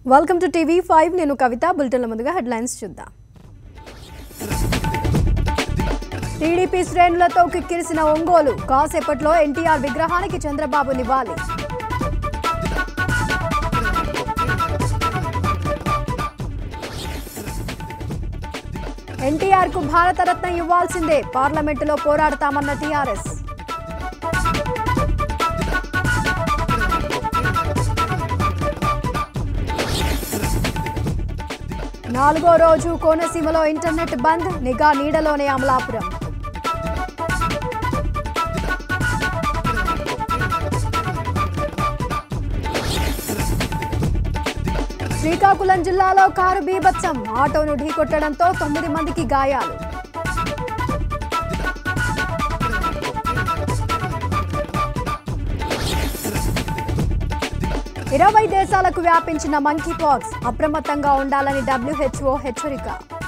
welcome to TV five నేను కవిత బులెటిన్ల ముందుగా headlines చూద్దాం టీడీపీ శ్రేణులతో కిక్కిరిసిన ఒంగోలు కాసేపట్లో ఎన్టీఆర్ విగ్రహానికి చంద్రబాబు నివాళి ఎన్టీఆర్ కు భారతరత్న ఇవ్వాల్సిందే పార్లమెంటులో పోరాడతామన్న టీఆర్ఎస్ నాలుగో రోజు కోనసీమలో ఇంటర్నెట్ బంద్ నిఘా నీడలోనే అమలాపురం శ్రీకాకుళం జిల్లాలో కారు బీభత్సం ఆటోను ఢీకొట్టడంతో తొమ్మిది మందికి గాయాలు ఇరవై దేశాలకు వ్యాపించిన మంకీ పాక్స్ అప్రమత్తంగా ఉండాలని డబ్ల్యూహెచ్ఓ హెచ్చరిక